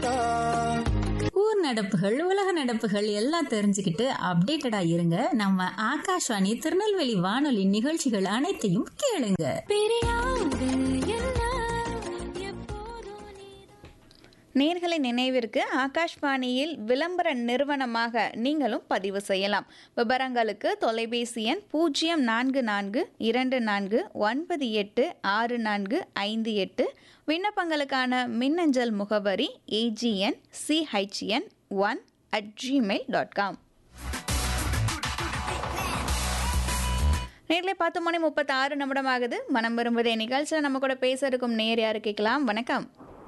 ஊர் நடப்புகள் உலக நடப்புகள் எல்லாம் தெரிஞ்சுக்கிட்டு அப்டேட்டடா இருங்க நம்ம ஆகாஷ்வாணி திருநெல்வேலி வானொலி நிகழ்ச்சிகள் அனைத்தையும் கேளுங்க நேர்களை நினைவிற்கு ஆகாஷ்வாணியில் விளம்பர நிறுவனமாக நீங்களும் பதிவு செய்யலாம் விவரங்களுக்கு தொலைபேசி எண் பூஜ்ஜியம் நான்கு நான்கு இரண்டு நான்கு ஒன்பது எட்டு ஆறு நான்கு ஐந்து எட்டு விண்ணப்பங்களுக்கான மின்னஞ்சல் முகவரி A G N C H N one at Gmail dot com நேரில் பத்து மணி முப்பத்தி ஆறு நிமிடம் ஆகுது மனம் விரும்புதே நிகழ்ச்சியில் நம்ம கூட பேச இருக்கும் நேர் யாரு கேட்கலாம் வணக்கம்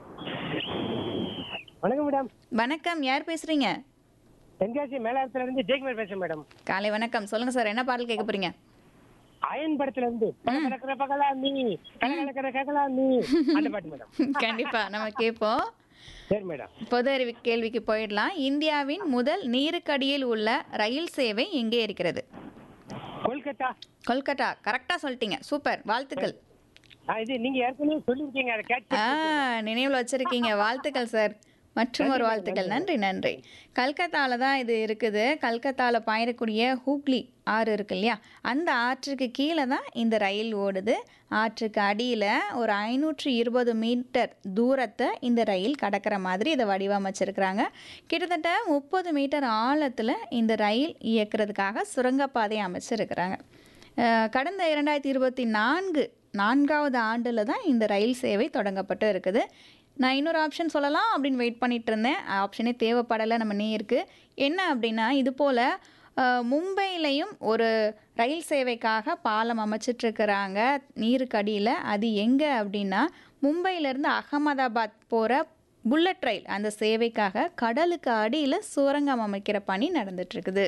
வணக்கம் மேடம் வணக்கம் யார் பேசுறீங்க தென்காசி மேலாரத்துல இருந்து ஜெயக்குமார் பேசுறேன் மேடம் காலை வணக்கம் சொல்லுங்க சார் என்ன பாடல் கேட்க போறீங்க அயன் படத்துல இருந்து கலக்கிற பகலா நீ கலக்கிற ககலா நீ அந்த பாட்டு மேடம் கண்டிப்பா நம்ம கேட்போம் சரி மேடம் பொது அறிவு கேள்விக்கு போயிடலாம் இந்தியாவின் முதல் நீருக்கடியில் உள்ள ரயில் சேவை எங்கே இருக்கிறது கொல்கத்தா கொல்கட்டா கரெக்டா சொல்லிட்டீங்க சூப்பர் வாழ்த்துக்கள் ஆ, இது நீங்க ஏற்கனவே சொல்லிருக்கீங்க அதை கேட்ச் ஆ நினைவில் வச்சிருக்கீங்க வாழ்த்துக்கள் சார் மற்றும் ஒரு வாழ்த்துக்கள் நன்றி நன்றி கல்கத்தால தான் இது இருக்குது கல்கத்தாவில் பாயக்கூடிய ஹூக்ளி ஆறு இருக்கு இல்லையா அந்த ஆற்றுக்கு கீழே தான் இந்த ரயில் ஓடுது ஆற்றுக்கு அடியில் ஒரு ஐநூற்றி இருபது மீட்டர் தூரத்தை இந்த ரயில் கடக்கிற மாதிரி இதை வடிவமைச்சிருக்கிறாங்க கிட்டத்தட்ட முப்பது மீட்டர் ஆழத்தில் இந்த ரயில் இயக்குறதுக்காக சுரங்கப்பாதை அமைச்சிருக்கிறாங்க அஹ் கடந்த இரண்டாயிரத்தி இருபத்தி நான்கு நான்காவது ஆண்டில் தான் இந்த ரயில் சேவை தொடங்கப்பட்டு இருக்குது நான் இன்னொரு ஆப்ஷன் சொல்லலாம் அப்படின்னு வெயிட் பண்ணிட்டு இருந்தேன் ஆப்ஷனே தேவைப்படலை நம்ம நேருக்கு என்ன அப்படின்னா இது போல் மும்பையிலையும் ஒரு ரயில் சேவைக்காக பாலம் அமைச்சிட்ருக்கிறாங்க நீருக்கடியில் அது எங்கே அப்படின்னா மும்பையிலேருந்து அகமதாபாத் போகிற புல்லட் ரயில் அந்த சேவைக்காக கடலுக்கு அடியில் சுரங்கம் அமைக்கிற பணி நடந்துட்டுருக்குது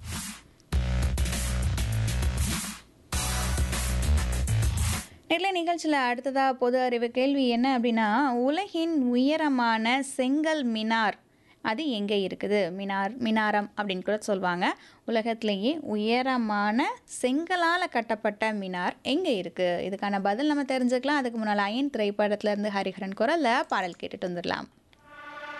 நெல்லை நிகழ்ச்சியில் அடுத்ததாக பொது அறிவு கேள்வி என்ன அப்படின்னா உலகின் உயரமான செங்கல் மினார் அது எங்கே இருக்குது மினார் மினாரம் அப்படின்னு கூட சொல்லுவாங்க உலகத்திலேயே உயரமான செங்கலால் கட்டப்பட்ட மினார் எங்கே இருக்குது இதுக்கான பதில் நம்ம தெரிஞ்சுக்கலாம் அதுக்கு முன்னால் அயன் திரைப்படத்துல இருந்து ஹரிஹரன் குரலில் பாடல் கேட்டுட்டு வந்துடலாம்